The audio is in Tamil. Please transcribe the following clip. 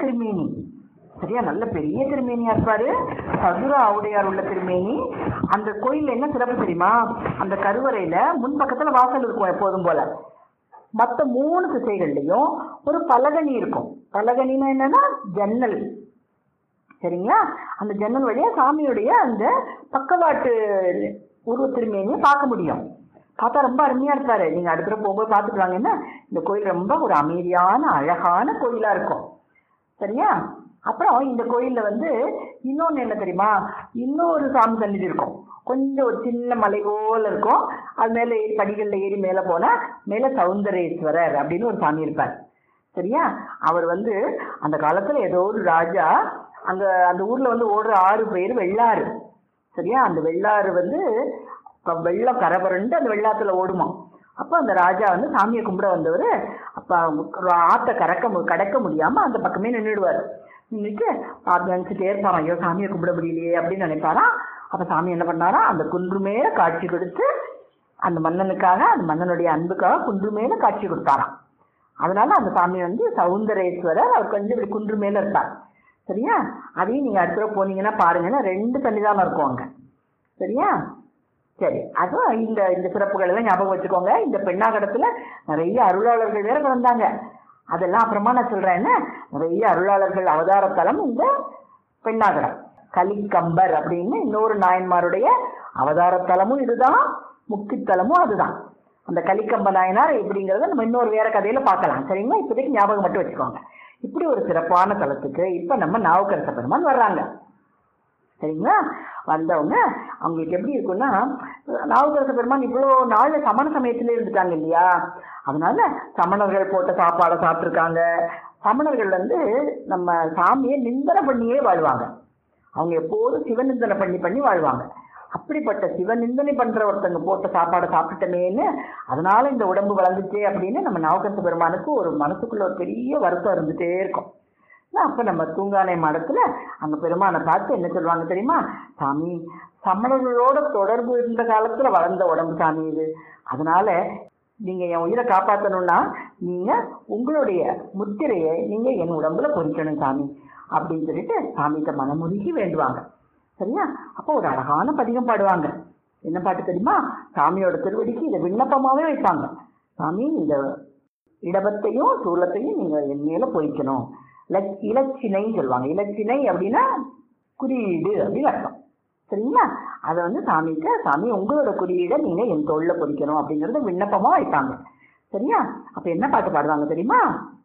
திருமேனி சரியா நல்ல பெரிய திருமேனியா இருப்பாரு சதுர ஆவுடையார் உள்ள திருமேனி அந்த கோயில்ல என்ன சிறப்பு தெரியுமா அந்த கருவறையில முன்பக்கத்துல வாசல் இருக்கும் எப்போதும் போல மத்த மூணு திசைகள்லயும் ஒரு பலகனி இருக்கும் பலகனின்னா என்னன்னா ஜன்னல் சரிங்களா அந்த ஜன்னல் வழியா சாமியுடைய அந்த பக்கவாட்டு உருவ திருமேனியை பார்க்க முடியும் பார்த்தா ரொம்ப அருமையா இருப்பாரு நீங்க அடுத்த தடவை போகும்போது பார்த்துட்டு வாங்கன்னா இந்த கோயில் ரொம்ப ஒரு அமைதியான அழகான கோயிலா இருக்கும் சரியா அப்புறம் இந்த கோயில்ல வந்து இன்னொன்னு என்ன தெரியுமா இன்னொரு சாமி சந்நிதி இருக்கும் கொஞ்சம் ஒரு சின்ன மலை போல இருக்கும் அது மேல ஏறி படிகள்ல ஏறி மேல போனா மேல சௌந்தரேஸ்வரர் அப்படின்னு ஒரு சாமி இருப்பார் சரியா அவர் வந்து அந்த காலத்துல ஏதோ ஒரு ராஜா அங்க அந்த ஊர்ல வந்து ஓடுற ஆறு பேர் வெள்ளாறு சரியா அந்த வெள்ளாறு வந்து இப்ப வெள்ளம் கரபரண்டு அந்த வெள்ளாத்துல ஓடுமா அப்ப அந்த ராஜா வந்து சாமியை கும்பிட வந்தவர் அப்ப ஒரு ஆத்த கறக்க மு- கடக்க முடியாம அந்த பக்கமே நின்றுடுவார் நின்றுட்டு பார்த்து நினைச்சிட்டே இருப்பாராம் ஐயோ சாமியை கும்பிட முடியலையே அப்படின்னு நினைப்பாராம் அப்ப சாமி என்ன பண்ணாரா அந்த குன்று மேல காட்சி கொடுத்து அந்த மன்னனுக்காக அந்த மன்னனுடைய அன்புக்காக குன்று மேல காட்சி கொடுத்தாராம் அதனால அந்த சாமி வந்து சௌந்தரேஸ்வரர் அவர் கொஞ்சம் இப்படி குன்று மேல இருப்பார் சரியா அதையும் நீங்க அடுத்த தடவை போனீங்கன்னா பாருங்கன்னா ரெண்டு சன்னிதானம் இருக்கும் அங்க சரியா சரி அதுவும் இந்த இந்த சிறப்புகள் எல்லாம் ஞாபகம் வச்சுக்கோங்க இந்த பெண்ணாகடத்துல நிறைய அருளாளர்கள் வேற வந்தாங்க அதெல்லாம் அப்புறமா நான் சொல்றேன் என்ன நிறைய அருளாளர்கள் அவதார தலம் இந்த பெண்ணாகடம் கலிக்கம்பர் அப்படின்னு இன்னொரு நாயன்மாருடைய அவதார தலமும் இதுதான் முக்கித்தலமும் அதுதான் அந்த கலிக்கம்ப நாயனார் எப்படிங்கிறத நம்ம இன்னொரு வேற கதையில பார்க்கலாம் சரிங்களா இப்போதைக்கு ஞாபகம் மட்டும் வச்சுக்கோங்க இப்படி ஒரு சிறப்பான தலத்துக்கு இப்ப நம்ம நாவுக்கரச பெருமான் வர்றாங்க சரிங்களா வந்தவங்க அவங்களுக்கு எப்படி இருக்கும்னா நாவுக்கரச பெருமான் இவ்வளோ நாள் சமண சமயத்திலே இருந்துட்டாங்க இல்லையா அதனால சமணர்கள் போட்ட சாப்பாடை சாப்பிட்ருக்காங்க சமணர்கள் வந்து நம்ம சாமியை நிந்தனை பண்ணியே வாழ்வாங்க அவங்க எப்போதும் சிவநிந்தனை பண்ணி பண்ணி வாழ்வாங்க அப்படிப்பட்ட சிவநிந்தனை பண்ற ஒருத்தங்க போட்ட சாப்பாடை சாப்பிட்டமேன்னு அதனால இந்த உடம்பு வளர்ந்துச்சே அப்படின்னு நம்ம நாவுக்கரச பெருமானுக்கு ஒரு மனசுக்குள்ள ஒரு பெரிய வருத்தம் இருந்துட்டே இருக்கும் அப்ப நம்ம தூங்கானை மடத்துல அங்க பெருமானை பார்த்து என்ன சொல்லுவாங்க தெரியுமா சாமி சமணர்களோட தொடர்பு இருந்த காலத்துல வளர்ந்த உடம்பு சாமி இது அதனால நீங்க என் உயிரை காப்பாத்தணும்னா நீங்க உங்களுடைய முத்திரையை நீங்க என் உடம்புல பொறிக்கணும் சாமி அப்படின்னு சொல்லிட்டு சாமிகிட்ட மனமுருகி வேண்டுவாங்க சரியா அப்போ ஒரு அழகான பதிகம் பாடுவாங்க என்ன பாட்டு தெரியுமா சாமியோட திருவடிக்கு இதை விண்ணப்பமாவே வைப்பாங்க சாமி இந்த இடபத்தையும் சூலத்தையும் நீங்க என் மேல பொறிக்கணும் இலச்- இலச்சினைன்னு சொல்லுவாங்க இலச்சினை அப்படின்னா குறியீடு அப்படின்னு அர்த்தம் சரிங்களா அதை வந்து சாமிக்கு சாமி உங்களோட குறியீடை நீங்க என் தோல்ல பொறிக்கணும் அப்படிங்கறத விண்ணப்பமா வைப்பாங்க சரியா அப்ப என்ன பாட்டு பாடுவாங்க தெரியுமா